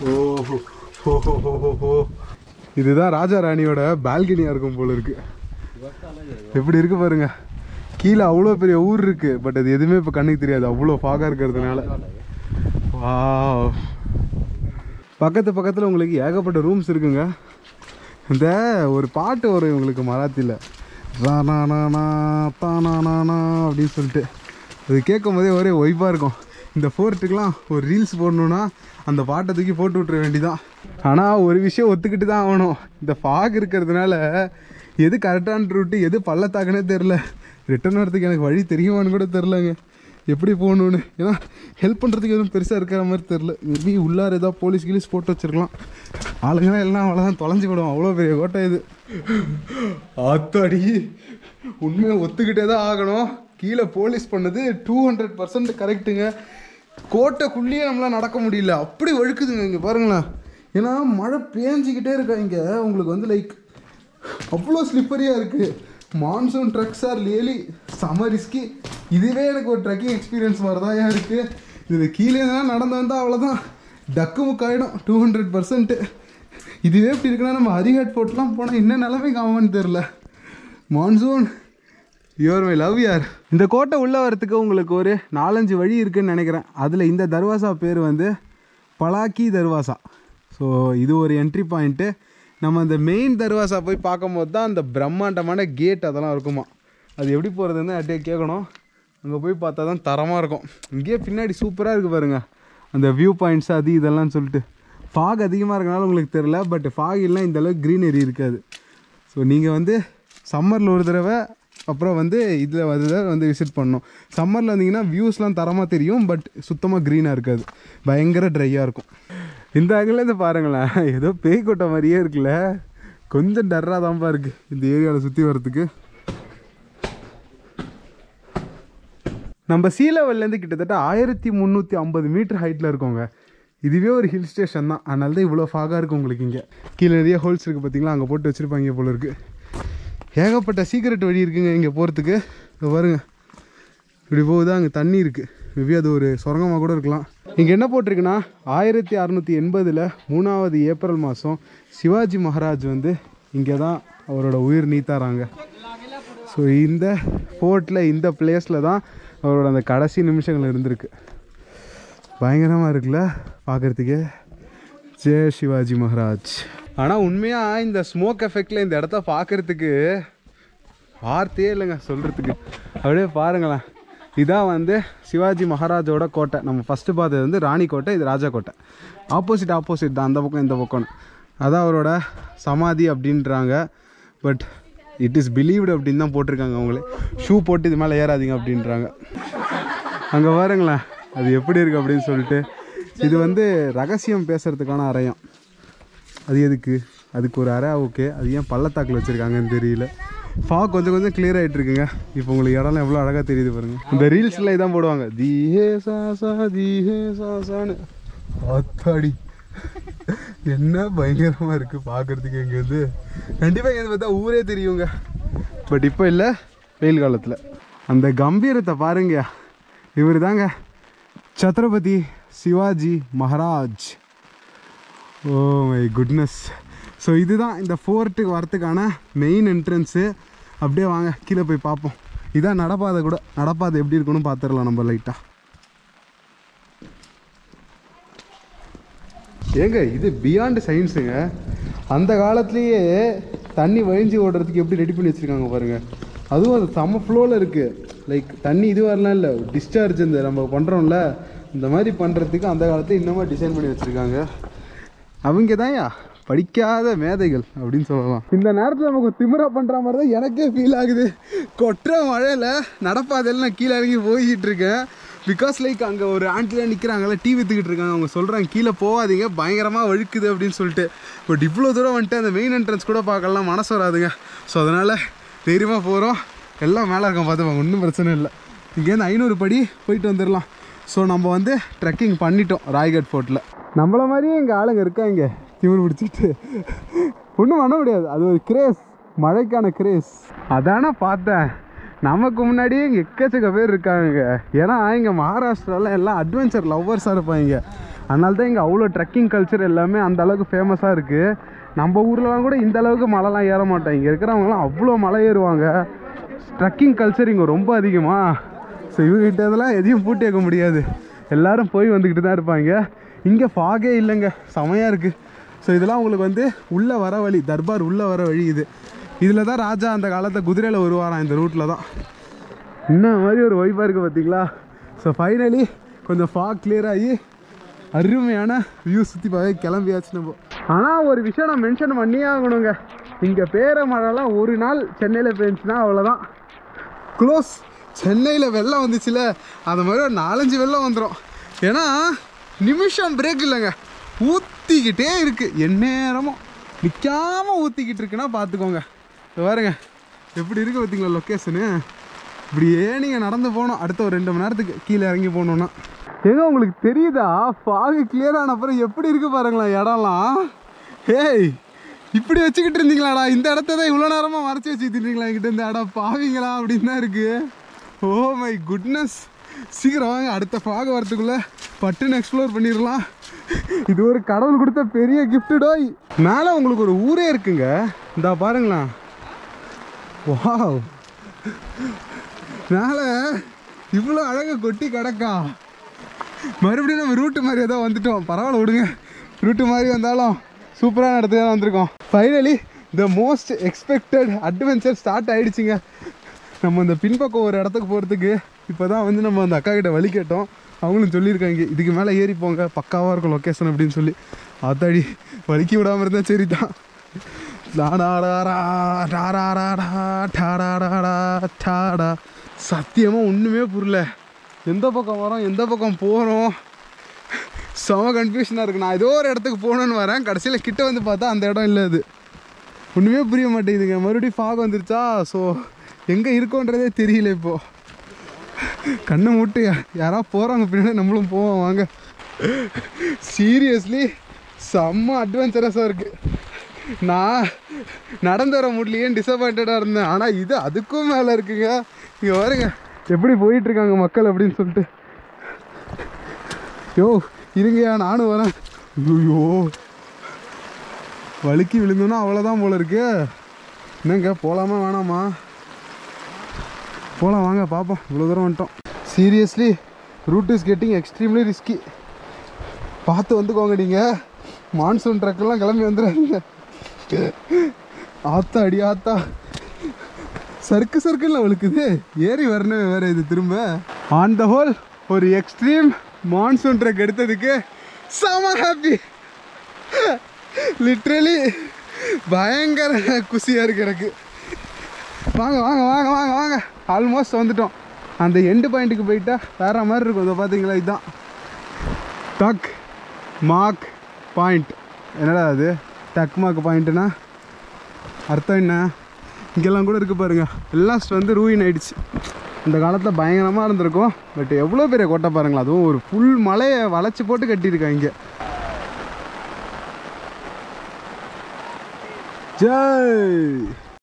ஓஹோ ஓஹோ இதுதான் ராஜா ராணியோட பால்கனியாக இருக்கும் போல இருக்கு எப்படி இருக்கு பாருங்க கீழே அவ்வளோ பெரிய ஊர் இருக்கு பட் அது எதுவுமே இப்போ கண்ணுக்கு தெரியாது அவ்வளோ ஃபாகாக இருக்கிறதுனால வாவ் பக்கத்து பக்கத்தில் உங்களுக்கு ஏகப்பட்ட ரூம்ஸ் இருக்குங்க இந்த ஒரு பாட்டு வரும் இவங்களுக்கு மராத்தியில் ரானானானா தானானானா அப்படின்னு சொல்லிட்டு அது கேட்கும் போதே ஒரே ஒய்ஃபாக இருக்கும் இந்த ஃபோர்ட்டுக்கெலாம் ஒரு ரீல்ஸ் போடணுன்னா அந்த பாட்டை தூக்கி போட்டு விட்ற வேண்டிதான் ஆனால் ஒரு விஷயம் ஒத்துக்கிட்டு தான் ஆகணும் இந்த ஃபாக் இருக்கிறதுனால எது கரெக்டான ரூட்டு எது பள்ளத்தாக்குனே தெரில ரிட்டர்ன் வரதுக்கு எனக்கு வழி தெரியுமான்னு கூட தெரிலங்க எப்படி போகணுன்னு ஏன்னா ஹெல்ப் பண்ணுறதுக்கு எதுவும் பெருசாக இருக்கிற மாதிரி தெரில மேபி உள்ளார ஏதாவது போலீஸ் கீலீஸ் போட்டு வச்சிருக்கலாம் ஆளுங்கலாம் எல்லாம் அவ்வளோதான் தொலைஞ்சு விடும் அவ்வளோ பெரிய கோட்டை இது ஆத்தாடி உண்மையை ஒத்துக்கிட்டே தான் ஆகணும் கீழே போலீஸ் பண்ணது டூ ஹண்ட்ரட் பர்சன்ட் கரெக்டுங்க கோட்டைக்குள்ளேயே நம்மளால் நடக்க முடியல அப்படி வழுக்குதுங்க இங்கே பாருங்களேன் ஏன்னா மழை பேஞ்சிக்கிட்டே இருக்கா இங்கே உங்களுக்கு வந்து லைக் அவ்வளோ ஸ்லிப்பரியாக இருக்குது மான்சூன் ட்ரக்ஸ் ஆர் ரியலி செம ரிஸ்கி இதுவே எனக்கு ஒரு ட்ரெக்கிங் எக்ஸ்பீரியன்ஸ் மாதிரி தான் ஏன் இருக்குது இது கீழே தான் நடந்து வந்தால் அவ்வளோதான் டக்கு முக்காயிடும் டூ ஹண்ட்ரட் பர்சன்ட்டு இதுவே இப்படி இருக்குன்னா நம்ம ஹரிஹட் போட்டுலாம் போனால் என்ன நிலைமைக்கு ஆகும்னு தெரில மான்சூன் யுவர் மை லவ் யார் இந்த கோட்டை உள்ள வரத்துக்கு உங்களுக்கு ஒரு நாலஞ்சு வழி இருக்குன்னு நினைக்கிறேன் அதில் இந்த தர்வாசா பேர் வந்து பலாக்கி தர்வாசா ஸோ இது ஒரு என்ட்ரி பாயிண்ட்டு நம்ம அந்த மெயின் தர்வாசா போய் பார்க்கும்போது தான் அந்த பிரம்மாண்டமான கேட் அதெல்லாம் இருக்குமா அது எப்படி போகிறதுன்னு அப்படியே கேட்கணும் அங்கே போய் பார்த்தா தான் தரமாக இருக்கும் இங்கேயே பின்னாடி சூப்பராக இருக்குது பாருங்க அந்த வியூ பாயிண்ட்ஸ் அது இதெல்லாம் சொல்லிட்டு ஃபாக் அதிகமாக இருக்கனால உங்களுக்கு தெரில பட் ஃபாக் இல்லைனா இந்த அளவுக்கு க்ரீனரி இருக்காது ஸோ நீங்கள் வந்து சம்மரில் ஒரு தடவை அப்புறம் வந்து இதில் வந்து வந்து விசிட் பண்ணணும் சம்மரில் வந்தீங்கன்னா வியூஸ்லாம் தரமாக தெரியும் பட் சுத்தமாக க்ரீனாக இருக்காது பயங்கர ட்ரையாக இருக்கும் இந்த அங்கிலேருந்து பாருங்களேன் ஏதோ பேய் கொட்டை மாதிரியே இருக்குல்ல கொஞ்சம் டர்ராக தான்ப்பா இருக்குது இந்த ஏரியாவில் சுற்றி வர்றதுக்கு நம்ம சீ லெவல்லேருந்து கிட்டத்தட்ட ஆயிரத்தி முந்நூற்றி ஐம்பது மீட்டர் ஹைட்டில் இருக்கோங்க இதுவே ஒரு ஹில் ஸ்டேஷன் தான் அதனால தான் இவ்வளோ ஃபாகாக இருக்கும் உங்களுக்கு இங்கே கீழே நிறைய ஹோல்ஸ் இருக்குது பார்த்தீங்களா அங்கே போட்டு வச்சுருப்பாங்க போல இருக்குது ஏகப்பட்ட சீக்ரெட் வழி இருக்குங்க இங்கே போகிறதுக்கு இதோ பாருங்க இப்படி போகுதா அங்கே தண்ணி இருக்குது மேபி அது ஒரு சுரங்கமாக கூட இருக்கலாம் இங்கே என்ன போட்டிருக்குன்னா ஆயிரத்தி அறநூற்றி எண்பதில் மூணாவது ஏப்ரல் மாதம் சிவாஜி மகாராஜ் வந்து இங்கே தான் அவரோட உயிர் நீத்தாராங்க ஸோ இந்த ஃபோர்ட்டில் இந்த பிளேஸில் தான் அவரோட அந்த கடைசி நிமிஷங்கள் இருந்திருக்கு பயங்கரமாக இருக்குல்ல பார்க்குறதுக்கே ஜெய சிவாஜி மகாராஜ் ஆனால் உண்மையாக இந்த ஸ்மோக் எஃபெக்டில் இந்த இடத்த பார்க்குறதுக்கு வார்த்தையே இல்லைங்க சொல்கிறதுக்கு அப்படியே பாருங்களேன் இதான் வந்து சிவாஜி மகாராஜோட கோட்டை நம்ம ஃபஸ்ட்டு பார்த்தது வந்து ராணி கோட்டை இது ராஜா கோட்டை ஆப்போசிட் ஆப்போசிட் தான் அந்த பக்கம் இந்த பக்கம் அதான் அவரோட சமாதி அப்படின்றாங்க பட் இட் இஸ் பிலீவ்டு அப்படின்னு தான் போட்டிருக்காங்க அவங்களே ஷூ போட்டு இது மேலே ஏறாதீங்க அப்படின்றாங்க அங்கே பாருங்களேன் அது எப்படி இருக்குது அப்படின்னு சொல்லிட்டு இது வந்து ரகசியம் பேசுகிறதுக்கான அறையம் அது எதுக்கு அதுக்கு ஒரு அறை ஓகே அது ஏன் பள்ளத்தாக்கில் வச்சுருக்காங்கன்னு தெரியல ஃபா கொஞ்சம் கொஞ்சம் கிளியர் ஆகிட்டு இருக்குங்க இப்போ உங்களுக்கு இடம்லாம் எவ்வளோ அழகாக தெரியுது பாருங்க இந்த ரீல்ஸில் இதான் போடுவாங்க தீஹே சாசா தீஹே சாசான்னு அத்தாடி என்ன பயங்கரமாக இருக்குது பார்க்குறதுக்கு இங்கேருந்து கண்டிப்பாக இங்கே பார்த்தா ஊரே தெரியுங்க பட் இப்போ இல்லை வெயில் காலத்தில் அந்த கம்பீரத்தை பாருங்க இவர் தாங்க Chhatrapati Shivaji Maharaj oh my goodness so இதுதான் இந்த ஃபோர்ட்டுக்கு வரத்துக்கான மெயின் என்ட்ரன்ஸு அப்படியே வாங்க கீழே போய் பார்ப்போம் இதான் நடப்பாதை கூட நடப்பாதை எப்படி இருக்குன்னு பார்த்துடலாம் நம்ம லைட்டாக ஏங்க இது பியாண்ட் சயின்ஸுங்க அந்த காலத்துலேயே தண்ணி வழிஞ்சு ஓடுறதுக்கு எப்படி ரெடி பண்ணி வச்சுருக்காங்க பாருங்கள் அதுவும் அது செம்ம ஃப்ளோவில் இருக்குது லைக் தண்ணி இது வரலாம் இல்லை டிஸ்சார்ஜ் இந்த நம்ம பண்ணுறோம்ல இந்த மாதிரி பண்ணுறதுக்கு அந்த காலத்தில் இன்னமும் டிசைன் பண்ணி வச்சுருக்காங்க அவங்க தான்யா படிக்காத மேதைகள் அப்படின்னு சொல்லலாம் இந்த நேரத்தில் நமக்கு திமிரா பண்ணுற மாதிரி தான் எனக்கே ஃபீல் ஆகுது கொட்டுற மழையில் நடப்பாதையில் நான் கீழே இறங்கி போய்கிட்டு இருக்கேன் பிகாஸ் லைக் அங்கே ஒரு ஆண்டில் நிற்கிறாங்கல்ல டீ விற்றுக்கிட்டு இருக்காங்க அவங்க சொல்கிறாங்க கீழே போகாதீங்க பயங்கரமாக வழுக்குது அப்படின்னு சொல்லிட்டு பட் இவ்வளோ தூரம் வந்துட்டு அந்த மெயின் என்ட்ரன்ஸ் கூட பார்க்கலாம் மனசு வராதுங்க ஸோ அதனால் தைரியமாக போகிறோம் எல்லாம் மேலே இருக்கோம் பார்த்துப்பாங்க ஒன்றும் பிரச்சனை இல்லை இங்கேருந்து ஐநூறு படி போயிட்டு வந்துடலாம் ஸோ நம்ம வந்து ட்ரெக்கிங் பண்ணிட்டோம் ராய்கட் ஃபோர்ட்டில் நம்மள மாதிரியே இங்கே ஆளுங்க இருக்காங்க திமிர் பிடிச்சிட்டு ஒன்றும் பண்ண முடியாது அது ஒரு கிரேஸ் மழைக்கான கிரேஸ் அதானே பார்த்தேன் நமக்கு முன்னாடியே இங்கே எக்கச்சக்க பேர் இருக்காங்க ஏன்னா இங்கே மகாராஷ்டிராவில் எல்லாம் அட்வென்ச்சர் லவ்வர்ஸாக இருப்பாங்க அதனால தான் இங்கே அவ்வளோ ட்ரெக்கிங் கல்ச்சர் எல்லாமே அந்த அளவுக்கு ஃபேமஸாக இருக்குது நம்ம ஊர்லலாம் கூட இந்த அளவுக்கு மலைலாம் ஏற மாட்டோம் இங்கே இருக்கிறவங்கலாம் அவ்வளோ மலை ஏறுவாங்க ட்ரெக்கிங் கல்ச்சர் இங்கே ரொம்ப அதிகமா ஸோ இவங்ககிட்ட இதெல்லாம் எதையும் பூட்டி வைக்க முடியாது எல்லாரும் போய் வந்துக்கிட்டு தான் இருப்பாங்க இங்கே ஃபாகே இல்லைங்க செமையாக இருக்குது ஸோ இதெல்லாம் உங்களுக்கு வந்து உள்ளே வர வழி தர்பார் உள்ளே வர வழி இது இதில் தான் ராஜா அந்த காலத்தை குதிரையில் வருவாராம் இந்த ரூட்டில் தான் என்ன மாதிரி ஒரு ஒய்ஃபாக இருக்குது பார்த்தீங்களா ஸோ ஃபைனலி கொஞ்சம் ஃபாக் கிளியர் ஆகி அருமையான வியூ சுற்றி பார்க்க கிளம்பியாச்சு நம்ம ஆனால் ஒரு விஷயம் நான் மென்ஷன் பண்ணியே ஆகணுங்க இங்கே பேர மழைலாம் ஒரு நாள் சென்னையில் பெஞ்சுன்னா அவ்வளோதான் க்ளோஸ் சென்னையில் வெள்ளம் வந்துச்சுல அந்த மாதிரி ஒரு நாலஞ்சு வெள்ளம் வந்துடும் ஏன்னா நிமிஷம் பிரேக் இல்லைங்க ஊற்றிக்கிட்டே இருக்குது எந்நேரமும் நிற்காமல் ஊற்றிக்கிட்டு இருக்குன்னா பார்த்துக்கோங்க இதோ பாருங்க எப்படி இருக்குது பார்த்தீங்களா லொக்கேஷனு இப்படியே நீங்கள் நடந்து போகணும் அடுத்த ஒரு ரெண்டு மணி நேரத்துக்கு கீழே இறங்கி போகணுன்னா ஏங்க உங்களுக்கு தெரியுதா ஃபாகு கிளியர் ஆன அப்புறம் எப்படி இருக்கு பாருங்களேன் இடம்லாம் ஹேய் இப்படி வச்சுக்கிட்டு இருந்தீங்களாடா இந்த இடத்த தான் இவ்வளோ நேரமாக மறைச்சி வச்சுக்கிட்டு இருந்தீங்களா என்கிட்ட இந்த இடம் பாவீங்களா அப்படின்னு தான் இருக்கு ஓ மை குட்னஸ் சீக்கிரம் வாங்க அடுத்த ஃபாக் வரத்துக்குள்ள பட்டுன்னு எக்ஸ்ப்ளோர் பண்ணிடலாம் இது ஒரு கடவுள் கொடுத்த பெரிய கிஃப்டடோய் மேலே உங்களுக்கு ஒரு ஊரே இருக்குங்க இந்தா பாருங்களேன் வாவ் மேலே இவ்வளோ அழகா கொட்டி கிடக்கா மறுபடியும் நம்ம ரூட்டு மாதிரி ஏதோ வந்துட்டோம் பரவாயில்ல விடுங்க ரூட்டு மாதிரி வந்தாலும் சூப்பரான இடத்துக்கு தான் வந்திருக்கோம் finally the most expected adventure start ஆயிடுச்சுங்க நம்ம இந்த பின்பக்கம் ஒரு இடத்துக்கு போகிறதுக்கு இப்போ தான் வந்து நம்ம அந்த அக்கா கிட்ட வழி கேட்டோம் அவங்களும் சொல்லியிருக்காங்க இதுக்கு மேலே ஏறி போங்க பக்காவாக இருக்கும் லொக்கேஷன் அப்படின்னு சொல்லி அத்தாடி வலிக்கி விடாமல் இருந்தால் சரி தான் டாடாடாடா, டாடாடாடா, டாடாடாடா, டாடா. சத்தியமா ஒன்றுமே புரியல எந்த பக்கம் வரோம் எந்த பக்கம் போகிறோம் செம கன்ஃபியூஷனாக இருக்கு நான் ஏதோ ஒரு இடத்துக்கு போகணுன்னு வரேன் கடைசியில் கிட்ட வந்து பார்த்தா அந்த இடம் இல்லை அது ஒன்றுமே புரிய மாட்டேங்குதுங்க மறுபடியும் ஃபாக் வந்துருச்சா ஸோ எங்கே இருக்கோன்றதே தெரியல இப்போது கண்ணை மூட்டு யாராவது போகிறாங்க பின்னாடி நம்மளும் போவோம் வாங்க சீரியஸ்லி செம்ம அட்வென்ச்சரஸாக இருக்குது நான் நடந்து வர முடியலையே டிசப்பாயிண்டடாக இருந்தேன் ஆனால் இது அதுக்கும் மேலே இருக்குங்க இங்கே பாருங்க எப்படி போயிட்டு இருக்காங்க மக்கள் அப்படின்னு சொல்லிட்டு யோ இருங்கய்யா நானும் வரேன் ஐயோ வழுக்கி விழுந்தோன்னா அவ்வளோதான் போல இருக்கு என்னங்க போகலாமா வேணாமா போகலாம் வாங்க பார்ப்போம் இவ்வளோ தூரம் வந்துட்டோம் seriously route is getting extremely risky பார்த்து வந்துக்கோங்க நீங்கள் மான்சூன் ட்ரக்கெல்லாம் கிளம்பி வந்துடுறாங்க ஆத்தா அடி ஆத்தா சறுக்கு சறுக்குன்னு வழுக்குது ஏறி வரணும் வேற இது திரும்ப ஆன் த ஹோல் ஒரு எக்ஸ்ட்ரீம் மான்சூன் ட்ரக் எடுத்ததுக்கு செம ஹாப்பி லிட்ரலி பயங்கர குஷியாக இருக்கு எனக்கு வாங்க வாங்க வாங்க வாங்க வாங்க ஆல்மோஸ்ட் வந்துட்டோம் அந்த எண்டு பாயிண்ட்டுக்கு போயிட்டா வேற மாதிரி இருக்கும் இதை பார்த்தீங்களா இதுதான் டக் மார்க் பாயிண்ட் என்னடா அது டக் மார்க் பாயிண்ட்டுனா அர்த்தம் என்ன இங்கெல்லாம் கூட இருக்குது பாருங்க எல்லாம் வந்து ரூயின் ஆயிடுச்சு இந்த காலத்தில் பயங்கரமாக இருந்திருக்கும் பட் எவ்வளோ பெரிய கோட்டை பாருங்களா அதுவும் ஒரு ஃபுல் மலையை வளைச்சி போட்டு கட்டியிருக்காங்க ஜெய்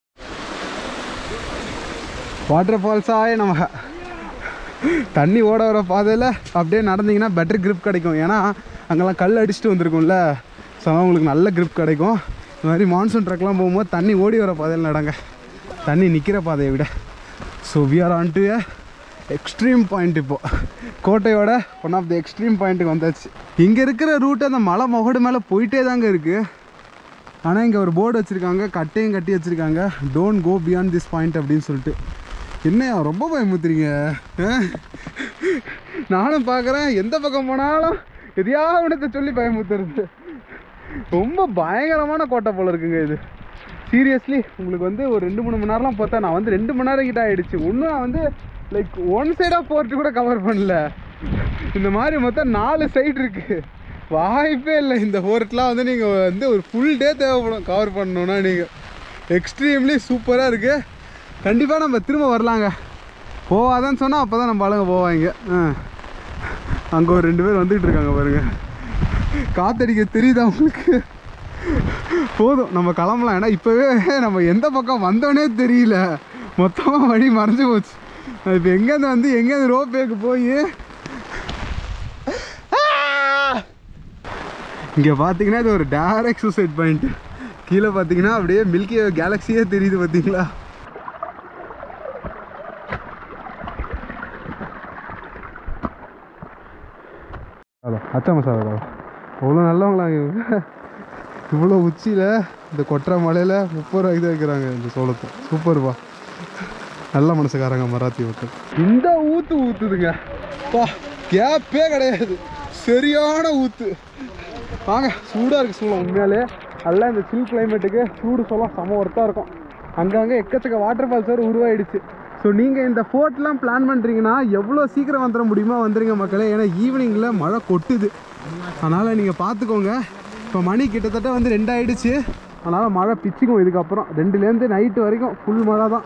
வாட்டர் ஃபால்ஸாக நம்ம தண்ணி ஓட வர பாதையில் அப்படியே நடந்தீங்கன்னா பெட்டர் grip கிடைக்கும் ஏன்னா அங்கெல்லாம் கல் அடிச்சுட்டு வந்திருக்கும்ல ஸோ அதான் உங்களுக்கு நல்ல grip கிடைக்கும் இந்த மாதிரி மான்சூன் ட்ரக்லாம் போகும்போது தண்ணி ஓடி வர பாதையில் நடங்க தண்ணி நிற்கிற பாதையை விட so we are on to extreme point இப்போது கோட்டையோட ஒன் ஆஃப் த எக்ஸ்ட்ரீம் பாயிண்ட்டுக்கு வந்தாச்சு இங்கே இருக்கிற ரூட் அந்த மலை முகடு மேலே போயிட்டே தாங்க இருக்குது ஆனால் இங்கே ஒரு போர்டு வச்சுருக்காங்க கட்டையும் கட்டி வச்சுருக்காங்க don't go beyond this point அப்படின்னு சொல்லிட்டு என்னையா ரொம்ப பயமுத்துறீங்க ஆ? நானும் பார்க்குறேன் எந்த பக்கம் போனாலும் எதையாவது ஒன்றத்தை சொல்லி பயமுத்துறது ரொம்ப பயங்கரமான கோட்டை போல இருக்குங்க இது சீரியஸ்லி உங்களுக்கு வந்து ஒரு ரெண்டு மூணு மணி நேரம்லாம் பார்த்தா நான் வந்து ரெண்டு மணி நேரம் கிட்ட ஆயிடுச்சு ஒன்றும் நான் வந்து like one side of fort கூட கவர் பண்ணல இந்த மாதிரி மொத்தம் நாலு சைடு இருக்கு வாய்ப்பே இல்லை இந்த ஃபோர்ட்லாம் வந்து நீங்கள் வந்து ஒரு ஃபுல் டே தேவைப்படும் கவர் பண்ணணுன்னா நீங்கள் எக்ஸ்ட்ரீம்லி சூப்பராக இருக்குது கண்டிப்பாக நம்ம திரும்ப வரலாங்க போவாதான்னு சொன்னால் அப்போ தான் நம்ம ஆளுங்க போவாங்க ஆ அங்கே ஒரு ரெண்டு பேர் வந்துக்கிட்டு இருக்காங்க பாருங்க காத்தடிக்க தெரியுதா உங்களுக்கு போதும் நம்ம கிளம்பலாம் ஏன்னா இப்போவே நம்ம எந்த பக்கம் வந்தோனே தெரியல மொத்தமாக வழி மறைஞ்சு போச்சு இப்போ எங்கேருந்து வந்து எங்கேருந்து ரோப்பேக்கு போய் இங்கே பார்த்தீங்கன்னா இது ஒரு டேரக்ட் சூசைட் பாயிண்ட் கீழே பார்த்தீங்கன்னா அப்படியே மில்கி கேலக்ஸியே தெரியுது பார்த்தீங்களா அதான் அச்சா மசாலா அவ்வளோ நல்லவங்களா இவங்க இவ்வளோ உச்சியில் இந்த கொற்ற மலையில் முப்பது ரூபாய்க்கு தான் வைக்கிறாங்க இந்த சோளத்தை சூப்பர்ப்பா நல்ல மனசுக்காரங்க மராத்தி மக்கள் இந்த ஊத்து ஊத்துதுங்க பா கேப்பே கிடையாது சரியான ஊத்து வாங்க சூடாக இருக்குது சூளம் உண்மையாலே நல்லா இந்த சில் கிளைமேட்டுக்கு சூடு சோளம் செம ஒர்த்தாக இருக்கும் அங்கங்கே எக்கச்சக்க வாட்டர் ஃபால்ஸ் வேறு உருவாயிடுச்சு ஸோ நீங்கள் இந்த ஃபோர்ட்லாம் பிளான் பண்ணுறீங்கன்னா எவ்வளோ சீக்கிரம் வந்துட முடியுமோ வந்துடுங்க மக்களே ஏன்னா ஈவினிங்கில் மழை கொட்டுது அதனால் நீங்கள் பார்த்துக்கோங்க இப்போ மணி கிட்டத்தட்ட வந்து ரெண்டாயிடுச்சு அதனால் மழை பிச்சுக்கும் இதுக்கப்புறம் ரெண்டுலேருந்து நைட்டு வரைக்கும் ஃபுல் மழை தான்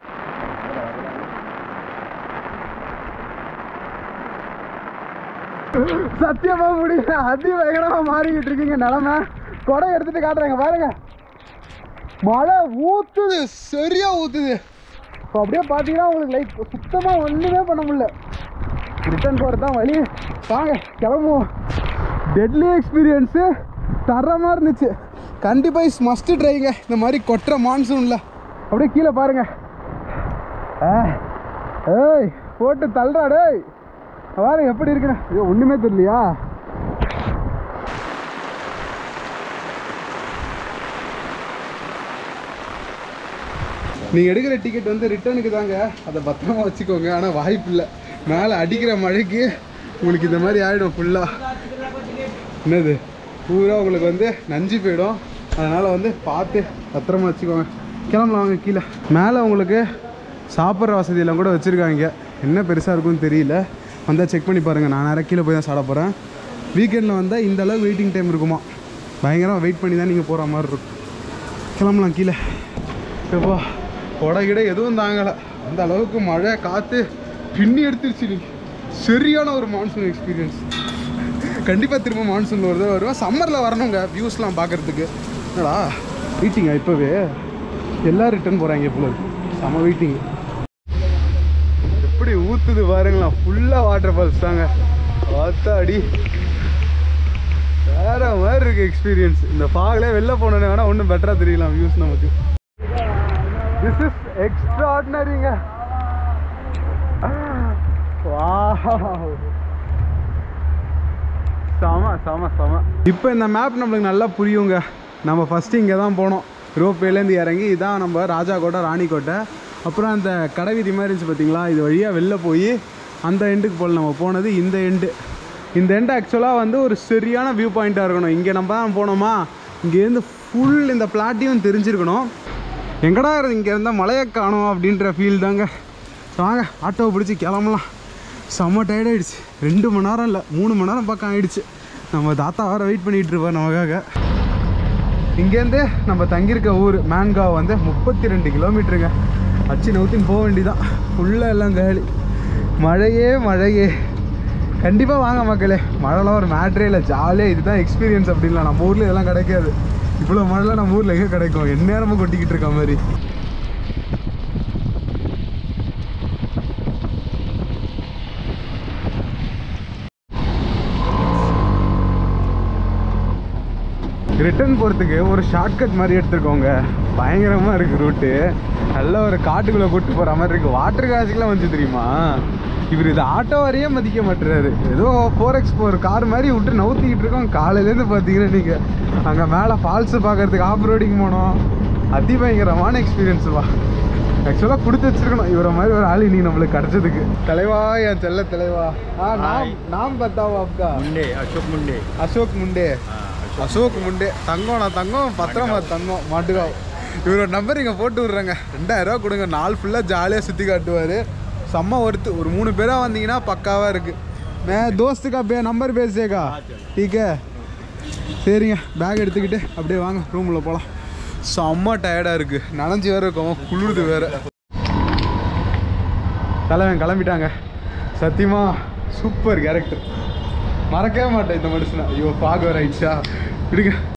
சத்தியமா முடியல அதி வேகமா மாறிக்கிட்டு இருக்கீங்க நிலமை கொடை எடுத்துட்டு காட்டுறாங்க பாருங்க மழை ஊத்துது சரியா ஊத்துது இப்போ அப்படியே பார்த்தீங்கன்னா உங்களுக்கு லைக் சுத்தமாக ஒன்றுமே பண்ண முடியல ரிட்டர்ன் போகிறது தான் வழி வாங்க கிளம்புவோம் டெட்லி எக்ஸ்பீரியன்ஸு தரமாக இருந்துச்சு கண்டிப்பாக இஸ் மஸ்ட்டு ட்ரைங்க இந்த மாதிரி கொட்டுற மான்சூனில் அப்படியே கீழே பாருங்க ஆ ஏய் போட்டு தள்ளுறா டேய் பாருங்க எப்படி இருக்குண்ணே ஐயோ ஒன்றுமே தெரியலையா நீங்கள் எடுக்கிற டிக்கெட் வந்து ரிட்டர்னுக்கு தாங்க அதை பத்திரமா வச்சுக்கோங்க ஆனால் வாய்ப்பு இல்லை மேலே அடிக்கிற மழைக்கு உங்களுக்கு இந்த மாதிரி ஆகிடும் ஃபுல்லாக என்னது பூரா உங்களுக்கு வந்து நஞ்சு போயிடும் அதனால் வந்து பார்த்து பத்திரமா வச்சுக்கோங்க கிளம்பலாம் வாங்க கீழே மேலே உங்களுக்கு சாப்பிட்ற வசதியெல்லாம் கூட வச்சுருக்காங்க என்ன பெருசாக இருக்கும்னு தெரியல வந்தால் செக் பண்ணி பாருங்கள் நான் நேரம் கீழே போய் தான் சாப்பிட போகிறேன் வீக்கெண்டில் வந்தால் இந்த அளவுக்கு வெயிட்டிங் டைம் இருக்குமா பயங்கரமாக வெயிட் பண்ணி தான் நீங்கள் போகிற மாதிரி இருக்கும் கிளம்பலாம் கீழே எப்பா கொடை கிட எதுவும் தாங்கலை அந்த அளவுக்கு மழை காற்று பின்னி எடுத்துருச்சு நீ சரியான ஒரு மான்சூன் எக்ஸ்பீரியன்ஸ் கண்டிப்பாக திரும்ப மான்சூனில் ஒரு தடவை வருவேன் சம்மரில் வரணுங்க வியூஸ்லாம் பார்க்குறதுக்கு என்னடா வெயிட்டிங்கா இப்போவே எல்லாம் ரிட்டர்ன் போகிறாங்க இப்போ செம வெயிட்டிங் எப்படி ஊற்றுது பாருங்களா ஃபுல்லாக வாட்டர் ஃபால்ஸ் தாங்க பார்த்தாடி வேற மாதிரி இருக்கு எக்ஸ்பீரியன்ஸ் இந்த ஃபாக்ல வெளில போனோன்னே வேணா ஒன்றும் பெட்டராக தெரியலாம் வியூஸ் நமக்கு திஸ் இஸ் எக்ஸ்ட்ராடினரிங்க செம செம செம இப்போ இந்த மேப் நம்மளுக்கு நல்லா புரியுங்க நம்ம ஃபஸ்ட்டு இங்கே தான் போனோம் ரோப்பேலேருந்து இறங்கி இதான் நம்ம ராஜா கோட்டை ராணி கோட்டை அப்புறம் அந்த கடைவீதி மாதிரி இருந்துச்சு பார்த்தீங்களா இது வழியாக வெளில போய் அந்த எண்டுக்கு போகல நம்ம போனது இந்த எண்டு இந்த எண்டு ஆக்சுவலாக வந்து ஒரு சரியான வியூ பாயிண்ட்டாக இருக்கணும் இங்கே நம்ம தான் போனோமா இங்கேருந்து ஃபுல் இந்த பிளாட்டையும் தெரிஞ்சிருக்கணும் எங்கடா இருந்து இங்கே இருந்தால் மலையை காணோம் அப்படின்ற ஃபீல் தாங்க So வாங்க ஆட்டோவை பிடிச்சி கிளம்பலாம் செம்ம tired ஆயிடுச்சு ரெண்டு மணி நேரம் இல்லை மூணு மணி நேரம் பக்கம் ஆயிடுச்சு நம்ம தாத்தா வேறு வெயிட் பண்ணிகிட்டு இருப்பார் நமக்காக இங்கேருந்து நம்ம தங்கியிருக்க ஊர் மேன்காவ் வந்து முப்பத்தி ரெண்டு கிலோமீட்டருங்க அச்சு நவுத்தின்னு போக வேண்டியதான் ஃபுல்லாக எல்லாம் காலி மழையே மழையே கண்டிப்பாக வாங்க மக்களே மழைலாம் ஒரு மேட்ரே இல்லை ஜாலியாக இதுதான் எக்ஸ்பீரியன்ஸ் அப்படின்லாம் நம்ம ஊரில் இதெல்லாம் கிடைக்காது இவ்வளோ மழைலாம் நம்ம ஊரில் எங்கே கிடைக்கும் எந்நேரமும் கொட்டிக்கிட்டு இருக்க மாதிரி ரிட்டர்ன் போகிறதுக்கு ஒரு ஷார்ட்கட் மாதிரி எடுத்துருக்கோங்க பயங்கரமாக இருக்குது ரூட்டு நல்ல ஒரு காட்டுக்குள்ளே கூப்பிட்டு போகிற மாதிரி இருக்குது வாட்டர் காசுக்கெலாம் வந்து தெரியுமா இவர் இது ஆட்டோ வரையே மதிக்க மாட்டுறாரு ஏதோ ஃபோர் எக்ஸ் ஃபோர் கார் மாதிரி விட்டு நவுத்திக்கிட்டு இருக்கோம் காலையிலேருந்து பார்த்தீங்கன்னா நீங்கள் அங்கே மேலே ஃபால்ஸு பார்க்கறதுக்கு ஆஃப் ரோடிங் போனோம் அதிபயங்கரமான எக்ஸ்பீரியன்ஸ் வா ஆக்சுவலாக கொடுத்து வச்சிருக்கணும் இவரை மாதிரி ஒரு ஆள் நீ நம்மளுக்கு கிடைச்சதுக்கு தலைவா என் செல்ல தலைவா ஆ நாம் நாம் பத்தாவா அப்கா मुंडे अशोक मुंडे அசோக் முண்டே அசோக் முண்டே தங்கம் நான் தங்கம் பத்திரமா தங்கம் மாட்டுக்காவ் இவரோட நம்பர் இங்கே போட்டு விட்றேங்க ரெண்டாயிரம் ரூபா கொடுங்க நாள் ஃபுல்லாக ஜாலியாக சுற்றி காட்டுவார் செம்ம ஒருத்து ஒரு மூணு பேராக வந்தீங்கன்னா பக்காவாக இருக்குது மே தோஸ்துக்கா பே நம்பர் பேசுேக்கா டீக்கே சரிங்க பேக் எடுத்துக்கிட்டு அப்படியே வாங்க ரூமில் போகலாம் செம்ம டயர்டாக இருக்குது நனைஞ்சு வேறு இருக்கோம் குளிருது வேறு தலைவன் கிளம்பிட்டாங்க சத்தியமா சூப்பர் கேரக்டர் மறக்கவே மாட்டேன் இந்த மனுஷனை ஐயோ பாக வர ஆயிடுச்சா விடுங்க